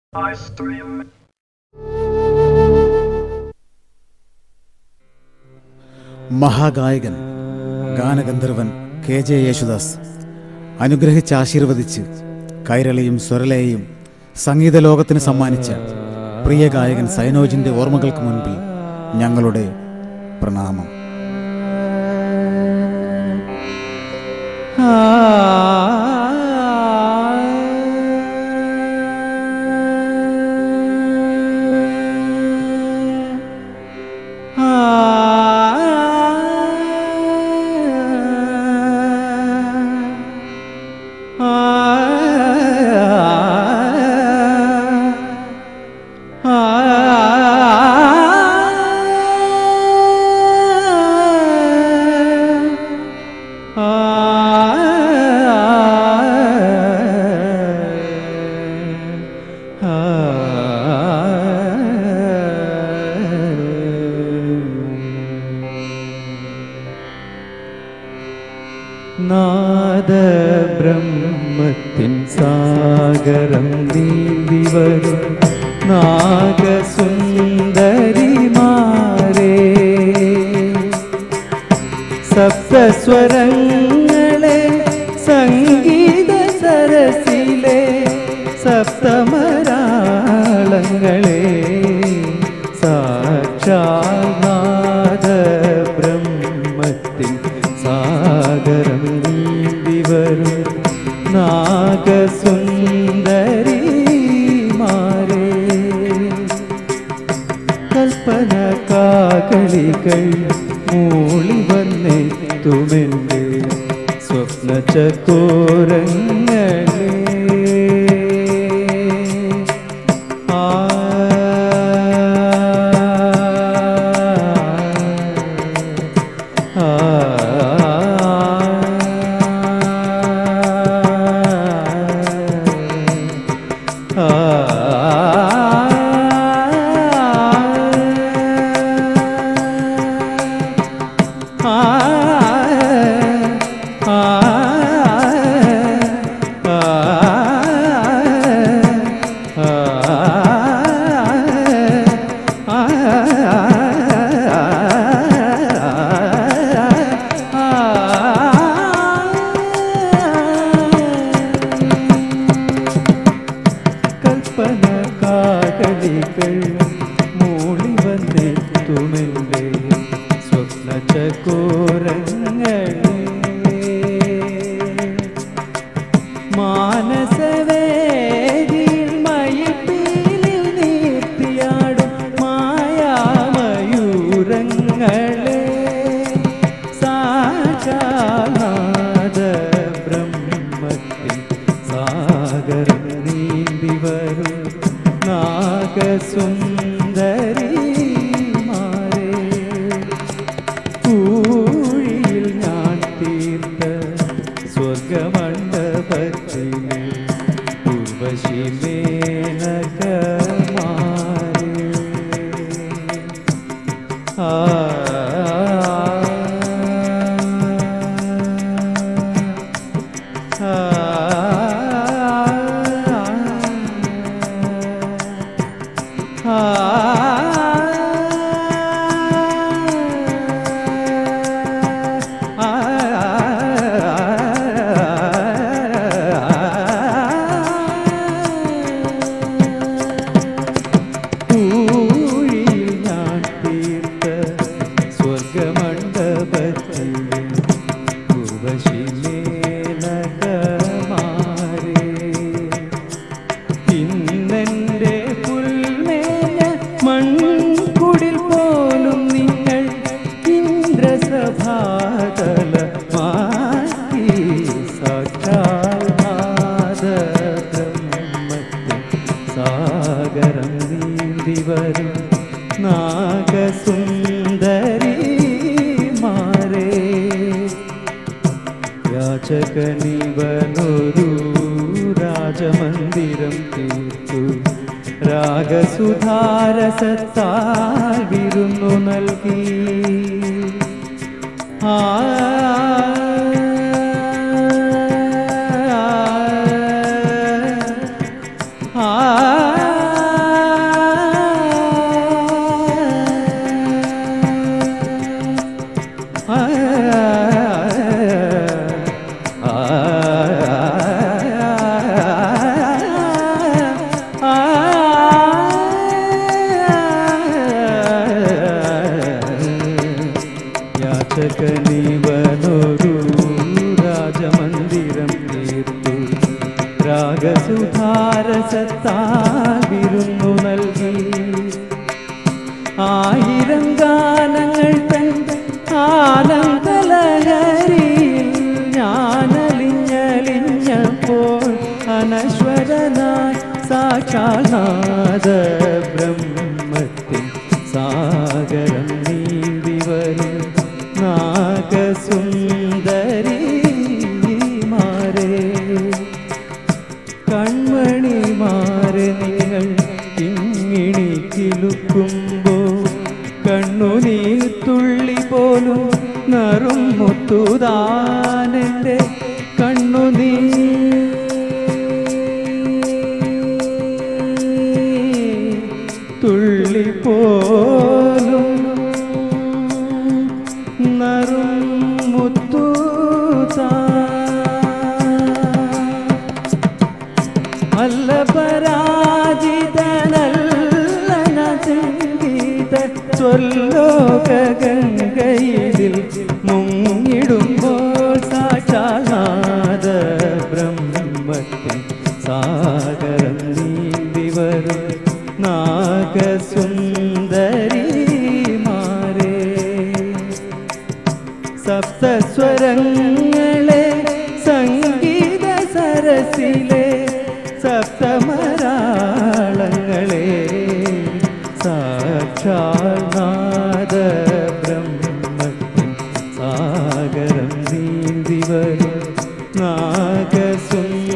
I stream. മഹാഗായകൻ ഗാനഗന്ധർവൻ K J Yesudas അനുഗ്രഹിച്ച് ആശീർവദിച്ച് കൈരളിയും സ്വരലയെയും സംഗീത ലോകത്തിന് സമ്മാനിച്ച പ്രിയ ഗായകൻ സൈനോജിന്റെ ഓർമ്മകൾക്ക് മുൻപിൽ ഞങ്ങളുടെ പ്രണാമം നാദബ്രഹ്മത്തിൻ സാഗരം നീന്തി വരും നാഗസുന്ദരിമാരേ സപ്തസ്വരങ്ങളെ സംഗീത സരസിലെ സപ്തമരാളങ്ങളെ സാക്ഷാൽ നാദബ്രഹ്മത്തിൻ സാഗരം നീന്തി വരും നാഗസുന്ദരിമാരേ കൽപ്പന കാകളികൾ മൂളി വന്നെത്തുമെൻ്റെ സ്വപ്ന ചക്കോരങ്ങളെ ആ ആ കൽപ്പന കാകളികൾ മൂളി വന്നെത്തുമെൻ്റെ സ്വപ്ന ചകോരങ്ങളെ മാനസവേദിയിൽ മയിൽപ്പീലിൽ നീർത്തിയാടും മായാമയൂരങ്ങളെ സാക്ഷാനാദ ബ്രഹ്മത്തിൽ സാഗരം നീന്തി വരും നാഗസുന്ദരിമാരേ പൂഴിയിൽ ഞാൻ തീർത്ത സ്വർഗമണ്ഡപത്തിലെ ഉർവശിമേനകമാരേ ആ പൂഴിയിൽ ഞാൻ തീർത്ത സ്വർഗമണ്ഡപത്തിലെ ഉർവശിമേനകമാരേ ഇന്നെൻ്റെ പുൽമേഞ്ഞ മൺകുടിൽ പോലും നിങ്ങൾ ഇന്ദ്രസഭാതല മാറ്റി സാക്ഷാൽ നാദബ്രഹ്മത്തിൽ സാഗരം നീന്തി വരും നാഗസുന്ദരിമാരേ യാചകനിവനൊരു രാജമന്ദിരം തീർത്തു രാഗസുധാരസത്താൽ വിരുന്നു നൽകി ആ ആ ഭാരസത്താൽ വിരുന്നു നൽകി ആയിരം ഗാനങ്ങൾ തൻ ആനന്ദലഹരിയിൽ ഞാനലിഞ്ഞലിഞ്ഞപ്പോൾ അനശ്വരനായി സാക്ഷാനാഥ ബ്രഹ്മത്തിൻ സാഗരം നീന്തി വരും നാഗസുന്ദരിമാരേ കൺമണിമാരെ നിങ്ങൾ കിങ്ങിണി കിലുക്കുമ്പോ കണ്ണുനീർ തുള്ളി പോലും നറും മുത്തുതാനെൻ്റെ കണ്ണുനീ തുള്ളി പോലും നറും മുത്തുതാ അല്ല പരാജിതനല്ല സംഗീത സ്വല്ലോക ഗംഗയിൽ മുങ്ങിടുമ്പോൾ സാക്ഷാനാഥ ബ്രഹ്മത്തിൻ സാഗരം നീന്തി വരും നാഗസുന്ദരിമാരേ സപ്തസ്വരങ്ങളെ സംഗീത സരസിലെ സപ്തമരാളങ്ങളെ സാക്ഷാനാഥ ബ്രഹ്മത്തിൻ സാഗരം നീന്തി വരും നാഗസുന്ദരിമാരേ